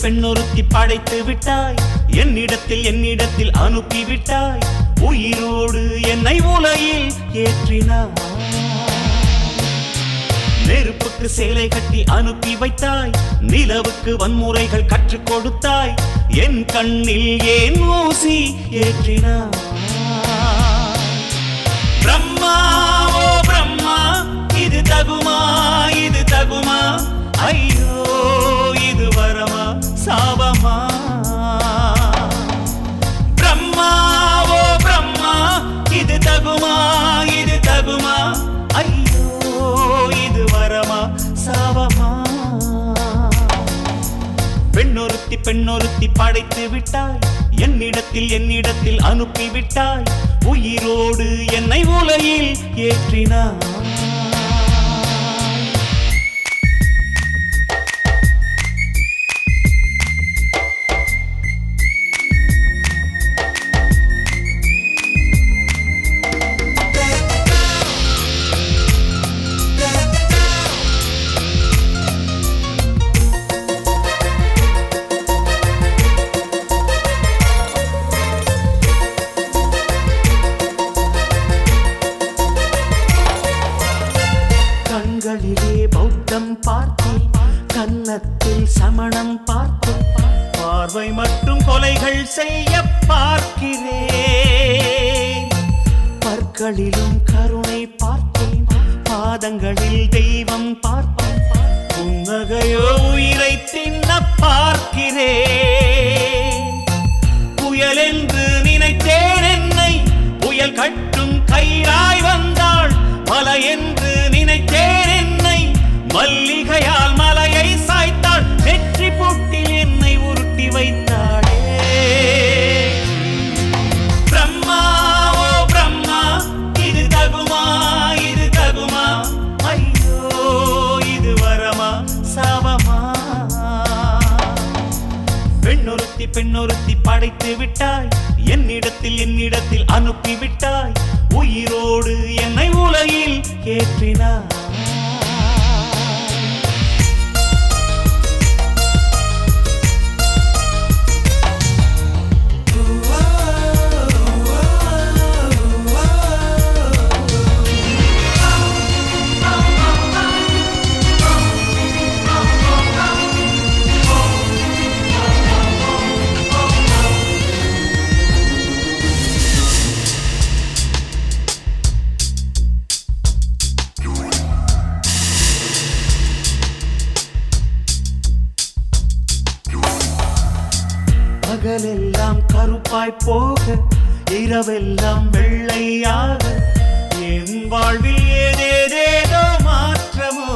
பெண்ணொருத்தி படைத்து விட்டாய் என்னிடத்தில் என்னிடத்தில் அனுப்பி விட்டாய் உயிரோடு என்னை உலையில் ஏற்றினாய் நெருப்புக்கு சேலை கட்டி அனுப்பி வைத்தாய் நிலவுக்கு வன்முறைகள் கற்றுக் கொடுத்தாய் என் கண்ணில் ஏன் ஊசி ஏற்றினாய் பிரம்மா ஓ பிரம்மா இது தகுமா இது தகுமா ஐயோ இது வரமா சாபமா பிரம்மா ஓ பிரம்மா இது தகுமா இது தகுமா ஐயோ இது வரமா சாபமா பெண்ணொருத்தி பெண்ணொருத்தி படைத்து விட்டாய் என்னிடத்தில் என்னிடத்தில் அனுப்பி விட்டாய் உயிரோடு என்னை உலையில் ஏற்றினாய் கண்களிலே பௌத்தம் பார்த்தேன் கன்னத்தில் சமணம் பார்த்தேன் பார்வை மற்றும் கொலைகள் செய்ய பார்க்கிறேன் பற்களிலும் கருணை பார்த்தேன் பாதங்களில் தெய்வம் பார்ப்பேன் புன்னகையோ உயிரை தின்ன பார்க்கிறேன் புயல் என்று நினைத்தேன் என்னை புயல் கட்டும் கயிறாய் வந்தாள் மலை என்று நினைத்தேன் என்னை மல்லிகையால் மலையை சாய்த்தாள் வெற்றி பொட்டில் என்னை உருட்டி வைத்தாளே பிரம்மா ஓ பிரம்மா இது தகுமா இது தகுமா ஐயோ இது வரமா சாபமா பெண்ணொருத்தி பெண்ணொருத்தி படைத்து விட்டாய் என்னிடத்தில் என்னிடத்தில் அனுப்பி விட்டாய் உயிரோடு என்னை உலகில் ஏற்றினாய் பகலெல்லாம் கருப்பாய் போக இரவெல்லாம் வெள்ளையாக என் வாழ்வில் ஏதேதேதோ மாற்றமோ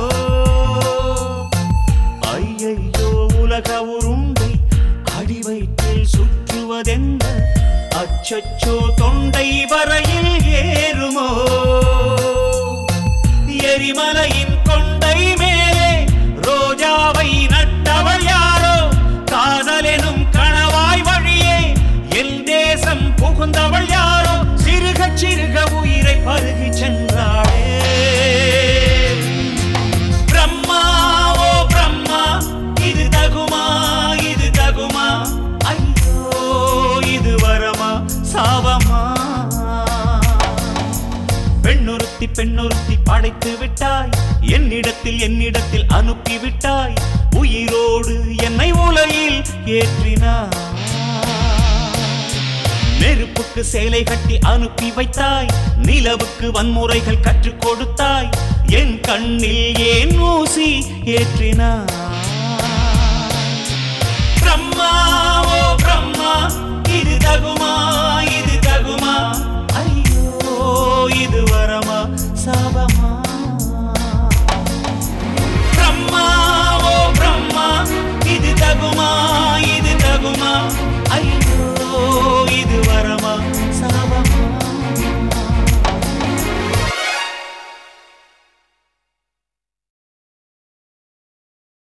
ஐயையோ உலக உருண்டை அடி வயிற்றில் சுற்றுவதென்ன அச்சச்சோ தொண்டை வரையில் ஏறுமோ எரிமலையின் கொண்டை மேலே ரோஜாவை நட்டவள் யாரோ காதலெனும் கணவாய் வழியே என் தேசம் புகுந்தவள் யாரோ சிறுக சிறுக உயிரை பருகி சென்றாளே பிரம்மா ஓ பிரம்மா இது தகுமா இது தகுமா ஐயோ இது வரமா சாபமா பெண்ணொருத்தி பெண்ணொருத்தி படைத்து விட்டாய் என்னிடத்தில் என்னிடத்தில் அனுப்பி விட்டாய் உயிரோடு என்னை உலையில் ஏற்றினாய் நெருப்புக்கு சேலை கட்டி அனுப்பி வைத்தாய் நிலவுக்கு வன்முறைகள் கற்றுக் கொடுத்தாய் என் கண்ணில் ஏன் ஊசி ஏற்றினாய்